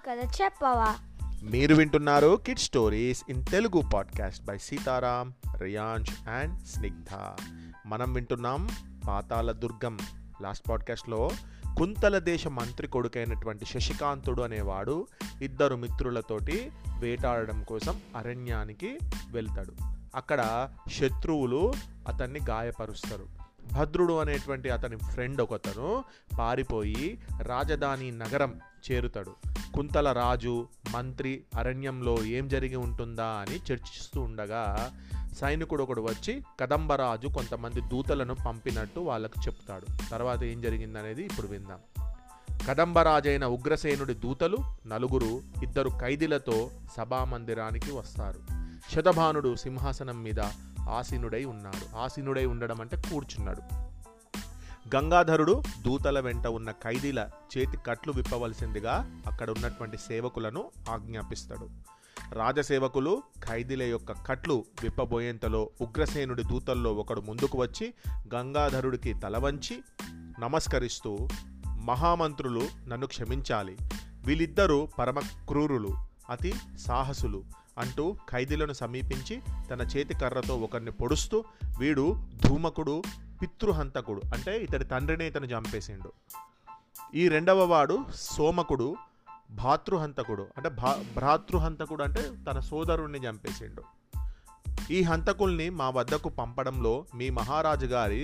కథ చెప్పవా మీరు వింటున్నారు kid stories in Telugu podcast by Sitaram Riyansh and Snigdha మనం వింటున్నాం పాతాల దుర్గం లాస్ట్ పాడ్కాస్ట్లో కుంతల దేశ మంత్రి కొడుకైనటువంటి శశికాంతుడు అనేవాడు ఇద్దరు మిత్రులతోటి వేటాడడం కోసం అరణ్యానికి వెళ్తాడు అక్కడ శత్రువులు అతన్ని గాయపరుస్తారు భద్రుడు అనేటువంటి అతని ఫ్రెండ్ ఒకతను పారిపోయి రాజధాని నగరం చేరుతాడు కుంతల రాజు మంత్రి అరణ్యంలో ఏం జరిగి ఉంటుందా అని చర్చిస్తూ ఉండగా సైనికుడు ఒకడు వచ్చి కదంబరాజు కొంతమంది దూతలను పంపినట్టు వాళ్ళకు చెప్తాడు తర్వాత ఏం జరిగిందనేది ఇప్పుడు విందాం కదంబరాజైన ఉగ్రసేనుడి దూతలు నలుగురు ఇద్దరు ఖైదీలతో సభామందిరానికి వస్తారు శతభానుడు సింహాసనం మీద ఆసీనుడై ఉన్నాడు ఆసీనుడై ఉండడం అంటే కూర్చున్నాడు గంగాధరుడు దూతల వెంట ఉన్న ఖైదీల చేతి కట్లు విప్పవలసిందిగా అక్కడ ఉన్నటువంటి సేవకులను ఆజ్ఞాపిస్తాడు రాజసేవకులు ఖైదీల యొక్క కట్లు విప్పబోయేంతలో ఉగ్రసేనుడి దూతల్లో ఒకడు ముందుకు వచ్చి గంగాధరుడికి తలవంచి నమస్కరిస్తూ మహామంత్రులు నన్ను క్షమించాలి వీళ్ళిద్దరూ పరమ క్రూరులు అతి సాహసులు అంటూ ఖైదీలను సమీపించి తన చేతి కర్రతో ఒకరిని పొడుస్తూ వీడు ధూమకుడు పితృహంతకుడు అంటే ఇతడి తండ్రిని ఇతను చంపేసిండు ఈ రెండవ వాడు సోమకుడు భాతృహంతకుడు అంటే భా భ్రాతృహంతకుడు అంటే తన సోదరుణ్ణి చంపేసిండు ఈ హంతకుల్ని మా వద్దకు పంపడంలో మీ మహారాజు గారి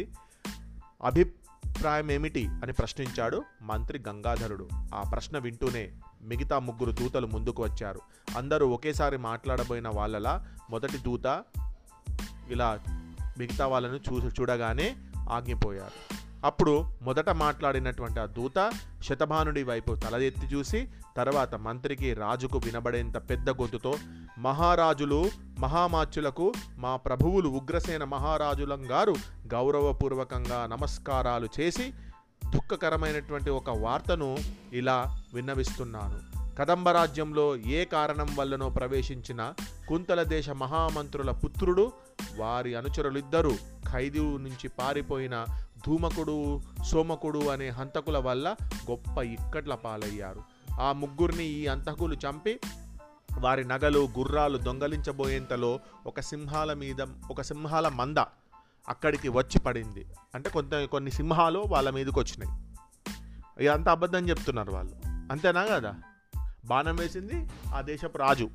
అభిప్రాయం ఏమిటి అని ప్రశ్నించాడు మంత్రి గంగాధరుడు ఆ ప్రశ్న వింటూనే మిగతా ముగ్గురు దూతలు ముందుకు వచ్చారు అందరూ ఒకేసారి మాట్లాడబోయిన వాళ్ళలా మొదటి దూత ఇలా మిగతా వాళ్ళను చూ చూడగానే ఆగిపోయారు అప్పుడు మొదట మాట్లాడినటువంటి ఆ దూత శతభానుడి వైపు తల ఎత్తి చూసి తర్వాత మంత్రికి రాజుకు వినబడేంత పెద్ద గొంతుతో మహారాజులు మహామాచ్యులకు మా ప్రభువులు ఉగ్రసేన మహారాజులం గారు గౌరవపూర్వకంగా నమస్కారాలు చేసి దుఃఖకరమైనటువంటి ఒక వార్తను ఇలా విన్నవిస్తున్నాను కదంబ రాజ్యంలో ఏ కారణం వల్లనో ప్రవేశించిన కుంతల దేశ మహామంత్రుల పుత్రుడు వారి అనుచరులిద్దరూ ఖైదీ నుంచి పారిపోయిన ధూమకుడు సోమకుడు అనే హంతకుల వల్ల గొప్ప ఇక్కట్ల పాలయ్యారు ఆ ముగ్గురిని ఈ హంతకులు చంపి వారి నగలు గుర్రాలు దొంగలించబోయేంతలో ఒక సింహాల మీద ఒక సింహాల మంద అక్కడికి వచ్చి పడింది అంటే కొంత కొన్ని సింహాలు వాళ్ళ మీదకి వచ్చినాయి ఇదంతా అబద్ధం చెప్తున్నారు వాళ్ళు అంతేనా కదా బాణం వేసింది ఆ దేశపు రాజు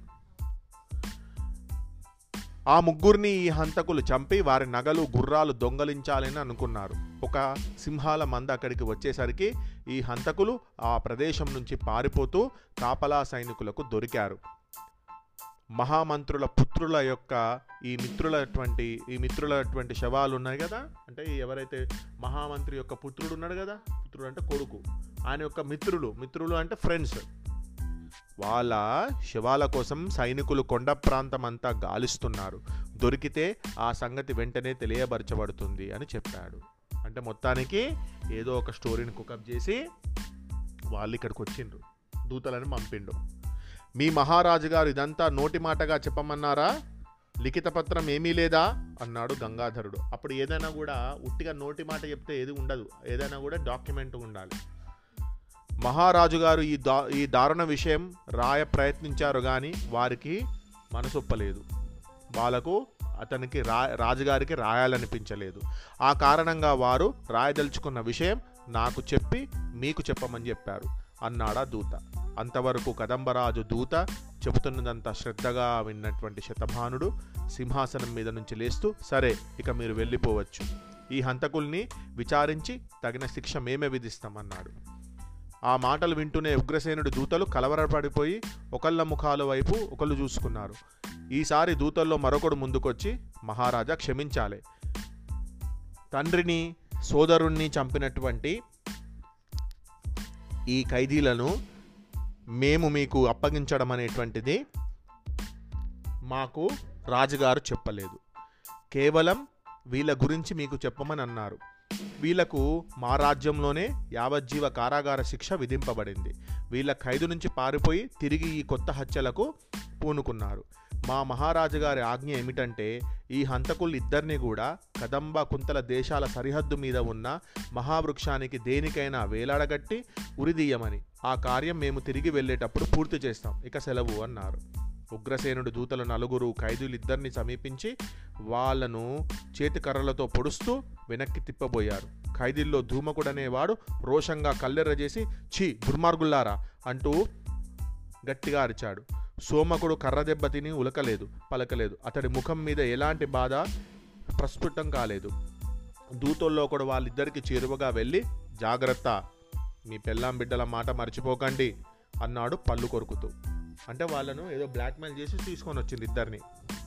ఆ ముగ్గురిని ఈ హంతకులు చంపి వారి నగలు గుర్రాలు దొంగలించాలని అనుకున్నారు ఒక సింహాల మంద అక్కడికి వచ్చేసరికి ఈ హంతకులు ఆ ప్రదేశం నుంచి పారిపోతూ కాపలా సైనికులకు దొరికారు మహామంత్రుల పుత్రుల యొక్క ఈ మిత్రులటువంటి ఈ మిత్రులటువంటి శవాలు ఉన్నాయి కదా అంటే ఎవరైతే మహామంత్రి యొక్క పుత్రుడు ఉన్నాడు కదా పుత్రుడు అంటే కొడుకు ఆయన యొక్క మిత్రులు మిత్రులు అంటే ఫ్రెండ్స్ వాళ్ళ శవాల కోసం సైనికులు కొండ ప్రాంతం అంతా గాలిస్తున్నారు దొరికితే ఆ సంగతి వెంటనే తెలియబరచబడుతుంది అని చెప్పాడు అంటే మొత్తానికి ఏదో ఒక స్టోరీని కుకప్ చేసి వాళ్ళు ఇక్కడికి వచ్చిండ్రు దూతలను పంపిండు మీ మహారాజు గారు ఇదంతా నోటి మాటగా చెప్పమన్నారా లిఖిత పత్రం ఏమీ లేదా అన్నాడు గంగాధరుడు అప్పుడు ఏదైనా కూడా ఉట్టిగా నోటి మాట చెప్తే ఏది ఉండదు ఏదైనా కూడా డాక్యుమెంట్ ఉండాలి మహారాజు గారు ఈ దా ఈ దారుణ విషయం రాయ ప్రయత్నించారు కానీ వారికి మనసొప్పలేదు వాళ్ళకు అతనికి రా రాజుగారికి రాయాలనిపించలేదు ఆ కారణంగా వారు రాయదలుచుకున్న విషయం నాకు చెప్పి మీకు చెప్పమని చెప్పారు అన్నాడా దూత అంతవరకు కదంబరాజు దూత చెబుతున్నదంతా శ్రద్ధగా విన్నటువంటి శతభానుడు సింహాసనం మీద నుంచి లేస్తూ సరే ఇక మీరు వెళ్ళిపోవచ్చు ఈ హంతకుల్ని విచారించి తగిన శిక్ష మేమే విధిస్తామన్నాడు ఆ మాటలు వింటూనే ఉగ్రసేనుడి దూతలు కలవరపడిపోయి ఒకళ్ళ ముఖాల వైపు ఒకళ్ళు చూసుకున్నారు ఈసారి దూతల్లో మరొకడు ముందుకొచ్చి మహారాజా క్షమించాలి తండ్రిని సోదరుణ్ణి చంపినటువంటి ఈ ఖైదీలను మేము మీకు అప్పగించడం అనేటువంటిది మాకు రాజుగారు చెప్పలేదు కేవలం వీళ్ళ గురించి మీకు చెప్పమని అన్నారు వీళ్లకు మా రాజ్యంలోనే యావజ్జీవ కారాగార శిక్ష విధింపబడింది వీళ్ళ ఖైదు నుంచి పారిపోయి తిరిగి ఈ కొత్త హత్యలకు పూనుకున్నారు మా మహారాజు గారి ఆజ్ఞ ఏమిటంటే ఈ హంతకులు ఇద్దరిని కూడా కదంబ కుంతల దేశాల సరిహద్దు మీద ఉన్న మహావృక్షానికి దేనికైనా వేలాడగట్టి ఉరిదీయమని ఆ కార్యం మేము తిరిగి వెళ్ళేటప్పుడు పూర్తి చేస్తాం ఇక సెలవు అన్నారు ఉగ్రసేనుడు దూతలు నలుగురు ఖైదీలిద్దరిని సమీపించి వాళ్ళను చేతికర్రలతో పొడుస్తూ వెనక్కి తిప్పబోయారు ఖైదీల్లో ధూమకుడనేవాడు రోషంగా కల్లెర్ర చేసి ఛీ దుర్మార్గుల్లారా అంటూ గట్టిగా అరిచాడు సోమకుడు కర్ర దెబ్బ తిని ఉలకలేదు పలకలేదు అతడి ముఖం మీద ఎలాంటి బాధ ప్రస్ఫుటం కాలేదు దూతల్లో ఒకడు వాళ్ళిద్దరికి చేరువగా వెళ్ళి జాగ్రత్త మీ పెళ్ళాం బిడ్డల మాట మర్చిపోకండి అన్నాడు పళ్ళు కొరుకుతూ అంటే వాళ్ళను ఏదో బ్లాక్మెయిల్ చేసి తీసుకొని వచ్చింది ఇద్దరిని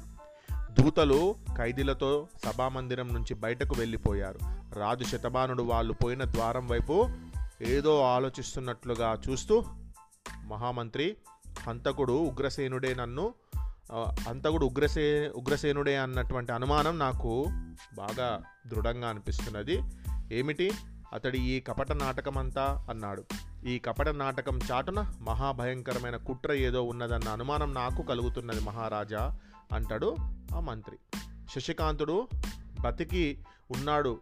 దూతలు ఖైదీలతో సభామందిరం నుంచి బయటకు వెళ్ళిపోయారు రాజు శతబానుడు వాళ్ళు పోయిన ద్వారం వైపు ఏదో ఆలోచిస్తున్నట్లుగా చూస్తూ మహామంత్రి హంతకుడు ఉగ్రసేనుడే నన్ను ఆ, హంతకుడు ఉగ్రసే ఉగ్రసేనుడే అన్నటువంటి అనుమానం నాకు బాగా దృఢంగా అనిపిస్తున్నది ఏమిటి అతడి ఈ కపట నాటకమంతా అన్నాడు ఈ కపట నాటకం చాటున మహాభయంకరమైన కుట్ర ఏదో ఉన్నదన్న అనుమానం నాకు కలుగుతున్నది మహారాజా అంటాడు ఆ మంత్రి శశికాంతుడు బతికి ఉన్నాడు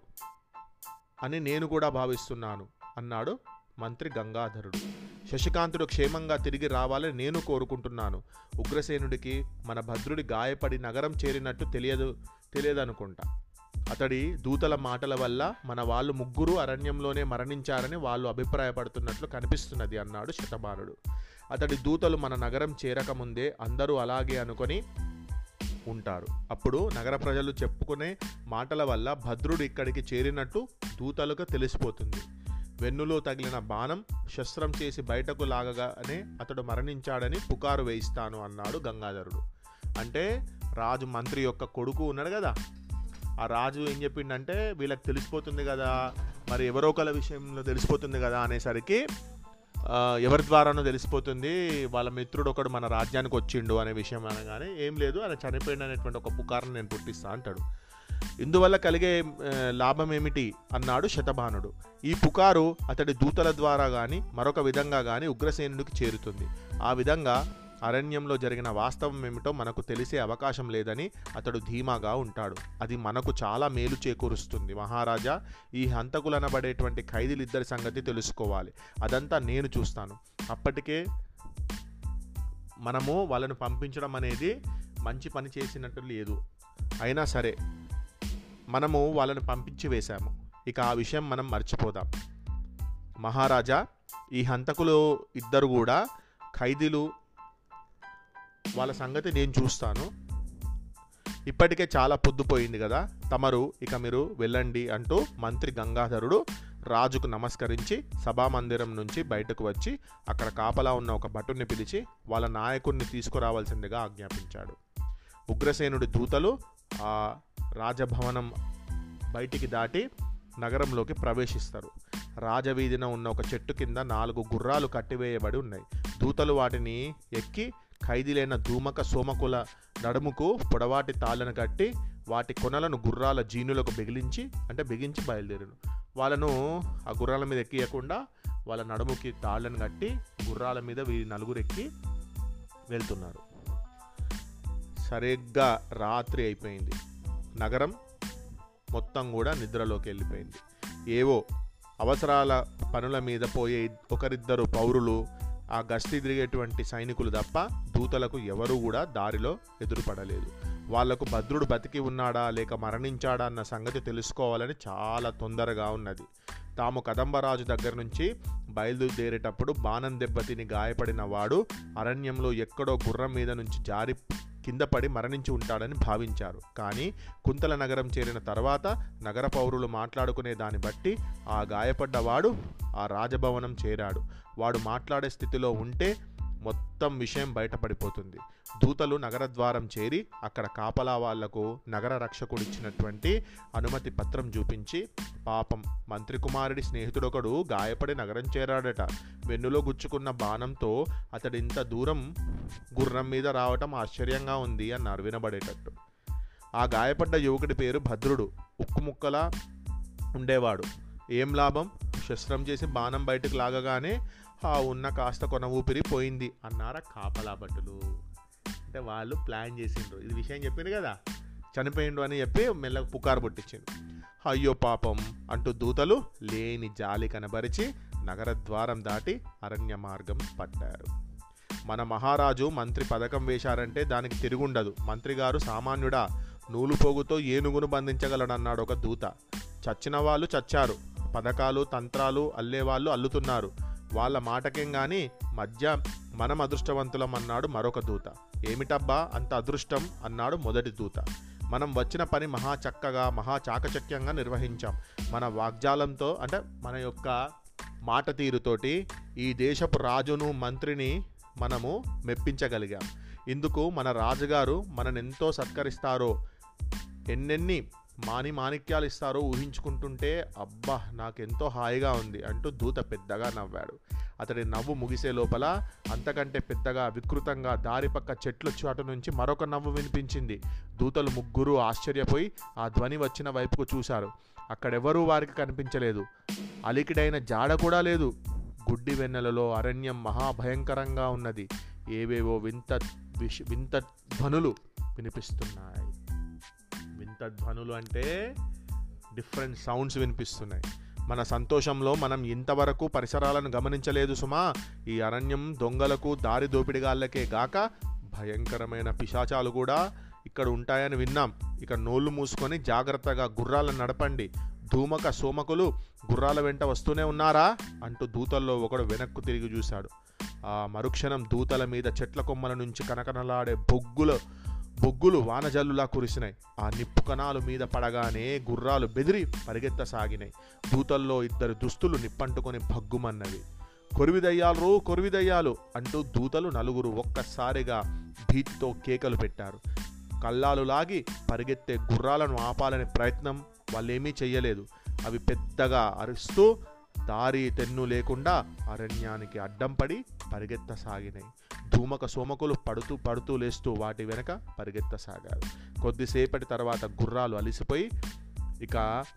అని నేను కూడా భావిస్తున్నాను అన్నాడు మంత్రి గంగాధరుడు శశికాంతుడు క్షేమంగా తిరిగి రావాలని నేను కోరుకుంటున్నాను ఉగ్రసేనుడికి మన భద్రుడి గాయపడి నగరం చేరినట్టు తెలియదు తెలియదనుకుంటా అతడి దూతల మాటల వల్ల మన వాళ్ళు ముగ్గురు అరణ్యంలోనే మరణించారని వాళ్ళు అభిప్రాయపడుతున్నట్లు కనిపిస్తున్నది అన్నాడు శతబానుడు అతడి దూతలు మన నగరం చేరకముందే అందరూ అలాగే అనుకొని ఉంటారు అప్పుడు నగర ప్రజలు చెప్పుకునే మాటల వల్ల భద్రుడు ఇక్కడికి చేరినట్టు దూతలకు తెలిసిపోతుంది వెన్నులో తగిలిన బాణం శస్త్రం చేసి బయటకు లాగగానే అతడు మరణించాడని పుకారు వేయిస్తాను అన్నాడు గంగాధరుడు అంటే రాజు మంత్రి యొక్క కొడుకు ఉన్నాడు కదా ఆ రాజు ఏం చెప్పిండంటే వీళ్ళకి తెలిసిపోతుంది కదా మరి ఎవరో ఒకళ్ళ విషయంలో తెలిసిపోతుంది కదా అనేసరికి ఆ, ఎవరి ద్వారానో తెలిసిపోతుంది వాళ్ళ మిత్రుడు ఒకడు మన రాజ్యానికి వచ్చిండు అనే విషయం అనగానే ఏం లేదు ఆయన చనిపోయిండు అనేటువంటి ఒక పుకారును నేను పుట్టిస్తా అంటాడు ఇందువల్ల కలిగే ఆ, లాభం ఏమిటి అన్నాడు శతబానుడు ఈ పుకారు అతడి దూతల ద్వారా గాని మరొక విధంగా గాని ఉగ్రసేనుడికి చేరుతుంది ఆ విధంగా అరణ్యంలో జరిగిన వాస్తవం ఏమిటో మనకు తెలిసే అవకాశం లేదని అతడు ధీమాగా ఉంటాడు అది మనకు చాలా మేలు చేకూరుస్తుంది మహారాజా ఈ హంతకులనబడేటువంటి ఖైదీలిద్దరి సంగతి తెలుసుకోవాలి అదంతా నేను చూస్తాను అప్పటికే మనము వాళ్ళను పంపించడం అనేది మంచి పని చేసినట్టు లేదు అయినా సరే మనము వాళ్ళని పంపించి వేశాము ఇక ఆ విషయం మనం మర్చిపోదాం మహారాజా ఈ హంతకులు ఇద్దరు కూడా ఖైదీలు వాళ్ళ సంగతి నేను చూస్తాను ఇప్పటికే చాలా పొద్దుపోయింది కదా తమరు ఇక మీరు వెళ్ళండి అంటూ మంత్రి గంగాధరుడు రాజుకు నమస్కరించి సభామందిరం నుంచి బయటకు వచ్చి అక్కడ కాపలా ఉన్న ఒక భటుని పిలిచి వాళ్ళ నాయకుడిని తీసుకురావాల్సిందిగా ఆజ్ఞాపించాడు ఉగ్రసేనుడి దూతలు ఆ రాజభవనం బయటికి దాటి నగరంలోకి ప్రవేశిస్తారు రాజవీధిన ఉన్న ఒక చెట్టు కింద నాలుగు గుర్రాలు కట్టివేయబడి ఉన్నాయి దూతలు వాటిని ఎక్కి ఖైదీలైన ధూమక సోమకుల నడుముకు పొడవాటి తాళ్ళను కట్టి వాటి కొనలను గుర్రాల జీనులకు బిగిలించి అంటే బిగించి బయలుదేరారు వాళ్ళను ఆ గుర్రాల మీద ఎక్కియకుండా వాళ్ళ నడుముకి తాళ్ళను కట్టి గుర్రాల మీద వీరి నలుగురు ఎక్కి వెళ్తున్నారు సరిగ్గా రాత్రి అయిపోయింది నగరం మొత్తం కూడా నిద్రలోకి వెళ్ళిపోయింది ఏవో అవసరాల పనుల మీద పోయే ఒకరిద్దరు పౌరులు ఆ గస్తీ తిరిగేటువంటి సైనికులు తప్ప దూతలకు ఎవరూ కూడా దారిలో ఎదురుపడలేదు వాళ్లకు భద్రుడు బతికి ఉన్నాడా లేక మరణించాడా అన్న సంగతి తెలుసుకోవాలని చాలా తొందరగా ఉన్నది తాము కదంబరాజు దగ్గర నుంచి బయలుదేరేటప్పుడు బాణం దెబ్బతిని గాయపడిన వాడు అరణ్యంలో ఎక్కడో గుర్రం మీద నుంచి జారి కింద పడి మరణించి ఉంటాడని భావించారు కానీ కుంతల నగరం చేరిన తర్వాత నగర పౌరులు మాట్లాడుకునే దాన్ని బట్టి ఆ గాయపడ్డవాడు ఆ రాజభవనం చేరాడు వాడు మాట్లాడే స్థితిలో ఉంటే మొత్తం విషయం బయటపడిపోతుంది దూతలు నగర ద్వారం చేరి అక్కడ కాపలా వాళ్లకు నగర రక్షకుడిచ్చినటువంటి అనుమతి పత్రం చూపించి పాపం మంత్రి కుమారుడి స్నేహితుడొకడు గాయపడి నగరం చేరాడట వెన్నులో గుచ్చుకున్న బాణంతో అతడు ఇంత దూరం గుర్రం మీద రావటం ఆశ్చర్యంగా ఉంది అన్నారు వినబడేటట్టు ఆ గాయపడ్డ యువకుడి పేరు భద్రుడు ఉక్కు ముక్కలా ఉండేవాడు ఏం లాభం శస్త్రం చేసి బాణం బయటకు లాగగానే ఆ ఉన్న కాస్త కొన ఊపిరి పోయింది అన్నారా కాపలా భటులు అంటే వాళ్ళు ప్లాన్ చేసిండ్రు ఇది విషయం చెప్పిండు కదా చనిపోయిండు అని చెప్పి మెల్లగా పుకారు పుట్టించిండు అయ్యో పాపం అంటూ దూతలు లేని జాలి కనబరిచి నగర ద్వారం దాటి అరణ్య మార్గం పట్టారు మన మహారాజు మంత్రి పథకం వేశారంటే దానికి తిరుగుండదు మంత్రి గారు సామాన్యుడా నూలు పోగుతో ఏనుగును బంధించగలడన్నాడు ఒక దూత చచ్చిన వాళ్ళు చచ్చారు పథకాలు తంత్రాలు అల్లేవాళ్ళు అల్లుతున్నారు వాళ్ళ మాటకేం గాని మధ్య మనం అదృష్టవంతులం అన్నాడు మరొక దూత ఏమిటబ్బా అంత అదృష్టం అన్నాడు మొదటి దూత మనం వచ్చిన పని మహా చక్కగా మహా చాకచక్యంగా నిర్వహించాం మన వాగ్జాలంతో అంటే మన యొక్క మాట తీరుతోటి ఈ దేశపు రాజును మంత్రిని మనము మెప్పించగలిగాం ఇందుకు మన రాజుగారు మననెంతో సత్కరిస్తారో ఎన్నెన్ని మాని మాణిక్యాలు ఇస్తారో ఊహించుకుంటుంటే అబ్బా నాకెంతో హాయిగా ఉంది అంటూ దూత పెద్దగా నవ్వాడు అతడి నవ్వు ముగిసే లోపల అంతకంటే పెద్దగా వికృతంగా దారి పక్క చెట్ల చాటు నుంచి మరొక నవ్వు వినిపించింది దూతలు ముగ్గురు ఆశ్చర్యపోయి ఆ ధ్వని వచ్చిన వైపుకు చూశారు అక్కడెవరూ వారికి కనిపించలేదు అలికిడైన జాడ కూడా లేదు గుడ్డి వెన్నెలలో అరణ్యం మహాభయంకరంగా ఉన్నది ఏవేవో వింత విష వింత ధ్వనులు వినిపిస్తున్నాయి వింత ధ్వనులు అంటే డిఫరెంట్ సౌండ్స్ వినిపిస్తున్నాయి మన సంతోషంలో మనం ఇంతవరకు పరిసరాలను గమనించలేదు సుమా ఈ అరణ్యం దొంగలకు దారి దోపిడిగాళ్ళకే గాక భయంకరమైన పిశాచాలు కూడా ఇక్కడ ఉంటాయని విన్నాం ఇక నోళ్ళు మూసుకొని జాగ్రత్తగా గుర్రాలను నడపండి ధూమక సోమకులు గుర్రాల వెంట వస్తూనే ఉన్నారా అంటూ దూతల్లో ఒకడు వెనక్కు తిరిగి చూశాడు ఆ మరుక్షణం దూతల మీద చెట్ల కొమ్మల నుంచి కనకనలాడే బొగ్గుల బొగ్గులు వానజల్లులా కురిసినాయి ఆ నిప్పు కణాలు మీద పడగానే గుర్రాలు బెదిరి పరిగెత్తసాగినాయి దూతల్లో ఇద్దరు దుస్తులు నిప్పంటుకొని భగ్గుమన్నవి కొరివిదయ్యాలు కొరివిదయ్యాలు అంటూ దూతలు నలుగురు ఒక్కసారిగా భీతితో కేకలు పెట్టారు కళ్ళాలు లాగి పరిగెత్తే గుర్రాలను ఆపాలనే ప్రయత్నం వాళ్ళేమీ చెయ్యలేదు అవి పెద్దగా అరుస్తూ దారి తెన్ను లేకుండా అరణ్యానికి అడ్డం పడి పరిగెత్తసాగినాయి ధూమక సోమకులు పడుతూ పడుతూ లేస్తూ వాటి వెనక పరిగెత్తసాగారు కొద్దిసేపటి తర్వాత గుర్రాలు అలిసిపోయి ఇక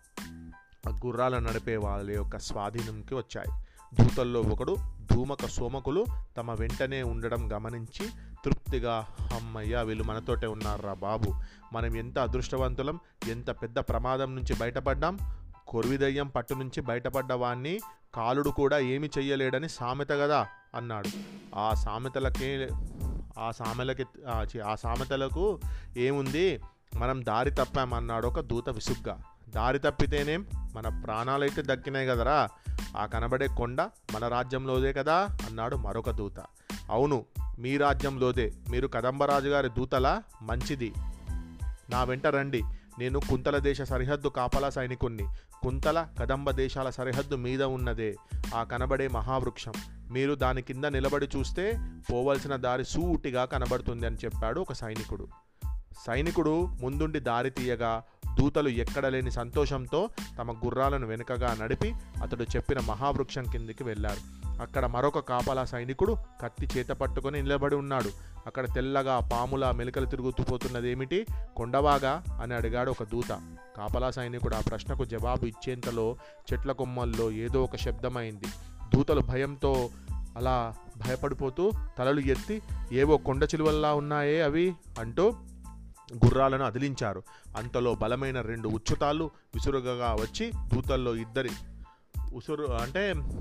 ఆ గుర్రాలను నడిపే వాళ్ళ యొక్క స్వాధీనంకి వచ్చాయి దూతల్లో ఒకడు ధూమక సోమకులు తమ వెంటనే ఉండడం గమనించి తృప్తిగా అమ్మయ్య వీళ్ళు మనతోటే ఉన్నారా బాబు మనం ఎంత అదృష్టవంతులం ఎంత పెద్ద ప్రమాదం నుంచి బయటపడ్డాం కొరివిదయ్యం పట్టు నుంచి బయటపడ్డ వాణ్ణి కాలుడు కూడా ఏమి చెయ్యలేడని సామెత కదా అన్నాడు ఆ సామెతలకే ఆ సామెలకి ఆ చి- ఆ సామెతలకు ఏముంది మనం దారి తప్పామన్నాడు ఒక దూత విసుగ్గా దారి తప్పితేనేం మన ప్రాణాలైతే దక్కినాయి కదరా ఆ కనబడే కొండ మన రాజ్యంలోదే కదా అన్నాడు మరొక దూత అవును మీ రాజ్యంలోదే మీరు కదంబరాజు గారి దూతలా మంచిది నా వెంట రండి నేను కుంతల దేశ సరిహద్దు కాపలా సైనికుణ్ణి కుంతల కదంబ దేశాల సరిహద్దు మీద ఉన్నదే ఆ కనబడే మహావృక్షం మీరు దాని కింద నిలబడి చూస్తే పోవలసిన దారి సూటిగా కనబడుతుంది అని చెప్పాడు ఒక సైనికుడు సైనికుడు ముందుండి దారి తీయగా దూతలు ఎక్కడ లేని సంతోషంతో తమ గుర్రాలను వెనుకగా నడిపి అతడు చెప్పిన మహావృక్షం కిందికి వెళ్ళారు అక్కడ మరొక కాపలా సైనికుడు కత్తి చేత పట్టుకొని నిలబడి ఉన్నాడు అక్కడ తెల్లగా పాముల మెలికలు తిరుగుతూ పోతున్నదేమిటి కొండవాగా అని అడిగాడు ఒక దూత కాపలా సైనికుడు ఆ ప్రశ్నకు జవాబు ఇచ్చేంతలో చెట్ల కొమ్మల్లో ఏదో ఒక శబ్దమైంది దూతలు భయంతో అలా భయపడిపోతూ తలలు ఎత్తి ఏవో కొండ చిలువల్లా ఉన్నాయే అవి అంటూ గుర్రాలను అదిలించారు అంతలో బలమైన రెండు ఉచ్చుతాళ్ళు విసురుగా వచ్చి దూతల్లో ఇద్దరి ఉసురు అంటే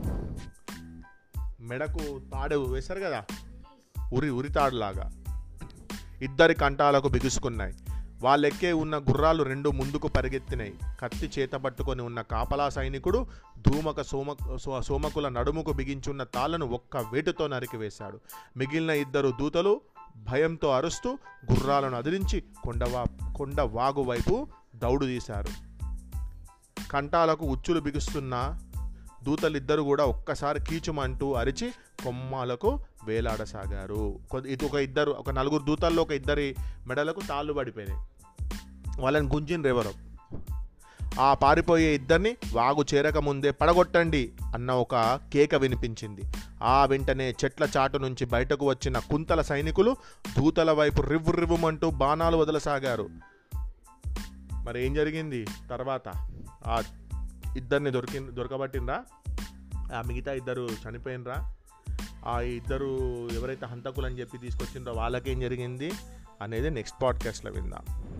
మెడకు తాడు వేశారు కదా ఉరి ఉరి తాడులాగా ఇద్దరి కంఠాలకు బిగుసుకున్నాయి వాళ్ళెక్కే ఉన్న గుర్రాలు రెండు ముందుకు పరిగెత్తినాయి కత్తి చేత పట్టుకొని ఉన్న కాపలా సైనికుడు ధూమక సోమ సో- సోమకుల నడుముకు బిగించున్న తాళ్లను ఒక్క వేటుతో నరికివేశాడు మిగిలిన ఇద్దరు దూతలు భయంతో అరుస్తూ గుర్రాలను అదిలించి కొండవా కొండ వాగు వైపు దౌడు తీశారు కంఠాలకు ఉచ్చులు బిగుస్తున్న దూతలిద్దరు కూడా ఒక్కసారి కీచుమంటూ అరిచి కొమ్మలకు వేలాడసాగారు కొద్ది- ఇటు ఒక ఇద్దరు ఒక నలుగురు దూతల్లో ఒక ఇద్దరి మెడలకు తాళ్ళు పడిపోయినాయి వాళ్ళని గుంజిన్ ఎవరు ఆ పారిపోయే ఇద్దరిని వాగు చేరక ముందే పడగొట్టండి అన్న ఒక కేక వినిపించింది ఆ వెంటనే చెట్ల చాటు నుంచి బయటకు వచ్చిన కుంతల సైనికులు దూతల వైపు రివ్వు రివ్వుమంటూ బాణాలు వదలసాగారు మరి ఏం జరిగింది తర్వాత ఆ ఇద్దరిని దొరికి దొరకబట్టిండ్రా ఆ మిగతా ఇద్దరు చనిపోయినరా ఆ ఇద్దరు ఎవరైతే హంతకులు అని చెప్పి తీసుకొచ్చిండ్రో వాళ్ళకేం జరిగింది అనేది నెక్స్ట్ పాడ్కాస్ట్లో విందాం